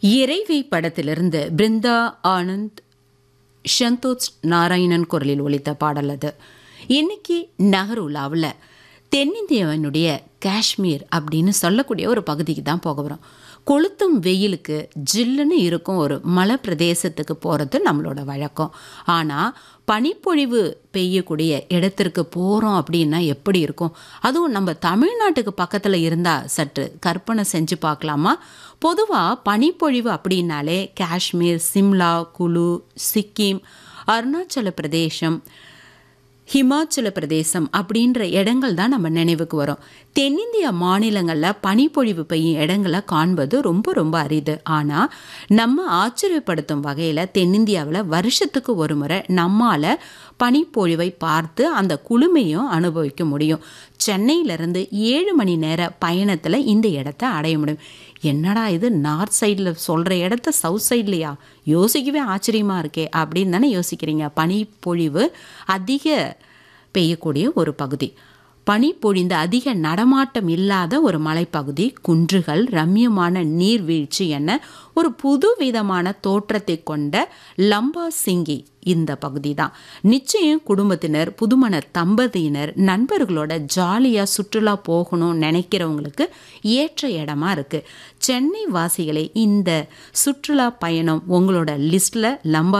இறைவி படத்திலிருந்து பிருந்தா ஆனந்த் ஷந்தோஜ் நாராயணன் குரலில் ஒலித்த பாடல் அது இன்னைக்கு நகருலாவில் தென்னிந்தியாவினுடைய காஷ்மீர் அப்படின்னு சொல்லக்கூடிய ஒரு பகுதிக்கு தான் போக வரோம் கொளுத்தும் வெயிலுக்கு ஜில்லுன்னு இருக்கும் ஒரு மலை பிரதேசத்துக்கு போகிறது நம்மளோட வழக்கம் ஆனால் பனிப்பொழிவு பெய்யக்கூடிய இடத்திற்கு போகிறோம் அப்படின்னா எப்படி இருக்கும் அதுவும் நம்ம தமிழ்நாட்டுக்கு பக்கத்தில் இருந்தால் சற்று கற்பனை செஞ்சு பார்க்கலாமா பொதுவாக பனிப்பொழிவு அப்படின்னாலே காஷ்மீர் சிம்லா குலு சிக்கிம் அருணாச்சல பிரதேசம் ஹிமாச்சல பிரதேசம் அப்படின்ற இடங்கள் தான் நம்ம நினைவுக்கு வரும் தென்னிந்திய மாநிலங்களில் பனிப்பொழிவு பெய்யும் இடங்களை காண்பது ரொம்ப ரொம்ப அரிது ஆனால் நம்ம ஆச்சரியப்படுத்தும் வகையில் தென்னிந்தியாவில் வருஷத்துக்கு ஒரு முறை நம்மால் பனிப்பொழிவை பார்த்து அந்த குளுமையும் அனுபவிக்க முடியும் சென்னையிலேருந்து ஏழு மணி நேர பயணத்தில் இந்த இடத்த அடைய முடியும் என்னடா இது நார்த் சைடில் சொல்கிற இடத்த சவுத் சைட்லையா யோசிக்கவே ஆச்சரியமாக இருக்கே அப்படின்னு தானே யோசிக்கிறீங்க பனிப்பொழிவு அதிக பெய்யக்கூடிய ஒரு பகுதி பனி பொழிந்த அதிக நடமாட்டம் இல்லாத ஒரு மலைப்பகுதி குன்றுகள் ரம்யமான நீர்வீழ்ச்சி என ஒரு புது விதமான தோற்றத்தை கொண்ட லம்பா சிங்கி இந்த பகுதி தான் நிச்சயம் குடும்பத்தினர் புதுமண தம்பதியினர் நண்பர்களோட ஜாலியாக சுற்றுலா போகணும்னு நினைக்கிறவங்களுக்கு ஏற்ற இடமா இருக்குது சென்னை வாசிகளை இந்த சுற்றுலா பயணம் உங்களோட லிஸ்ட்டில் லம்பா